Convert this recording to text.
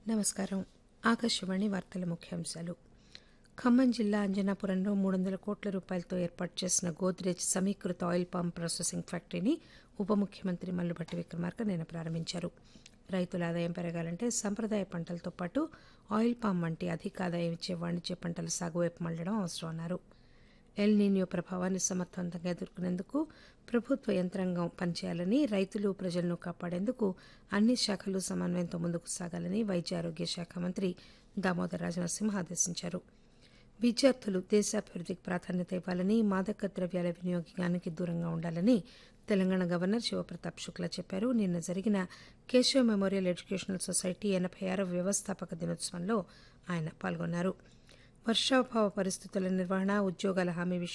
నమస్కారం ఆకాశవాణి వార్తల ముఖ్యాంశాలు ఖమ్మం జిల్లా అంజనాపురంలో మూడు వందల కోట్ల రూపాయలతో ఏర్పాటు చేసిన గోద్రేజ్ సమీకృత ఆయిల్ పామ్ ప్రాసెసింగ్ ఫ్యాక్టరీని ఉప ముఖ్యమంత్రి మల్లుభట్టి విక్రమార్క నిన్న ప్రారంభించారు రైతుల ఆదాయం పెరగాలంటే సంప్రదాయ పంటలతో పాటు ఆయిల్ పామ్ వంటి అధిక ఆదాయం ఇచ్చే వాణిజ్య పంటల సాగు వైపు మళ్లడం అవసరం అన్నారు ఎల్ నీనియో ప్రభావాన్ని సమర్థవంతంగా ఎదుర్కొనేందుకు ప్రభుత్వ యంత్రాంగం పనిచేయాలని రైతులు ప్రజలను కాపాడేందుకు అన్ని శాఖలు సమన్వయంతో ముందుకు సాగాలని వైద్య ఆరోగ్య శాఖ మంత్రి దామోదర్ రాజనరసింహ ఆదేశించారు విద్యార్థులు దేశాభివృద్ధికి ప్రాధాన్యత ఇవ్వాలని మాదక ద్రవ్యాల వినియోగానికి దూరంగా ఉండాలని తెలంగాణ గవర్నర్ శివప్రతాప్ శుక్లా చెప్పారు నిన్న జరిగిన కేశవ్ మెమోరియల్ ఎడ్యుకేషనల్ సొసైటీ ఎనభై ఆరవ వ్యవస్థాపక దినోత్సవంలో ఆయన పాల్గొన్నారు వర్షాభావ పరిస్థితుల నిర్వహణ ఉద్యోగాల హామీ విషయం